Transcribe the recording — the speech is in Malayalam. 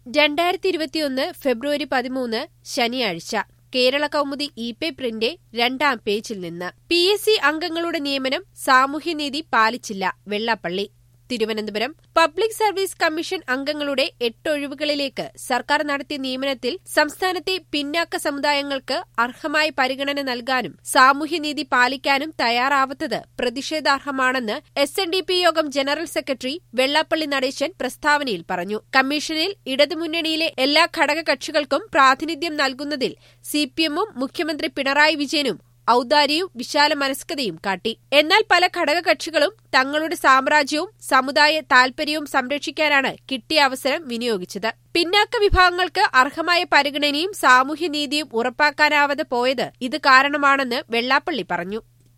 രണ്ടായിരത്തി ഇരുപത്തിയൊന്ന് ഫെബ്രുവരി പതിമൂന്ന് ശനിയാഴ്ച കേരള കൗമുദി ഇ പേപ്പറിന്റെ രണ്ടാം പേജിൽ നിന്ന് പി എസ് സി അംഗങ്ങളുടെ നിയമനം സാമൂഹ്യനീതി പാലിച്ചില്ല Vellappally Thiruvananthapuram public service commission അംഗങ്ങളുടെ എട്ട് ഒഴിവുകളിലേക്ക് സർക്കാർ നടത്തിയ നിയമനത്തിൽ സംസ്ഥാനത്തെ പിന്നാക്ക സമുദായങ്ങൾക്ക് അർഹമായ പരിഗണന നൽകാനും സാമൂഹ്യനീതി പാലിക്കാനും തയ്യാറാവാത്തത് പ്രതിഷേധാർഹമാണെന്ന് എസ് എൻ ഡി പി യോഗം ജനറൽ സെക്രട്ടറി വെള്ളാപ്പള്ളി നടേശൻ പ്രസ്താവനയിൽ പറഞ്ഞു കമ്മീഷനിൽ ഇടതുമുന്നണിയിലെ എല്ലാ ഘടകകക്ഷികൾക്കും പ്രാതിനിധ്യം നൽകുന്നതിൽ സിപിഎമ്മും മുഖ്യമന്ത്രി പിണറായി വിജയനും ഔദാര്യവും വിശാല മനസ്കതയും കാട്ടി എന്നാൽ പല ഘടകകക്ഷികളും തങ്ങളുടെ സാമ്രാജ്യവും സമുദായ താൽപര്യവും സംരക്ഷിക്കാനാണ് കിട്ടിയ അവസരം വിനിയോഗിച്ചത് പിന്നാക്ക വിഭാഗങ്ങൾക്ക് അർഹമായ പരിഗണനയും സാമൂഹ്യനീതിയും ഉറപ്പാക്കാനാവാതെ പോയത് ഇത് കാരണമാണെന്ന് വെള്ളാപ്പള്ളി പറഞ്ഞു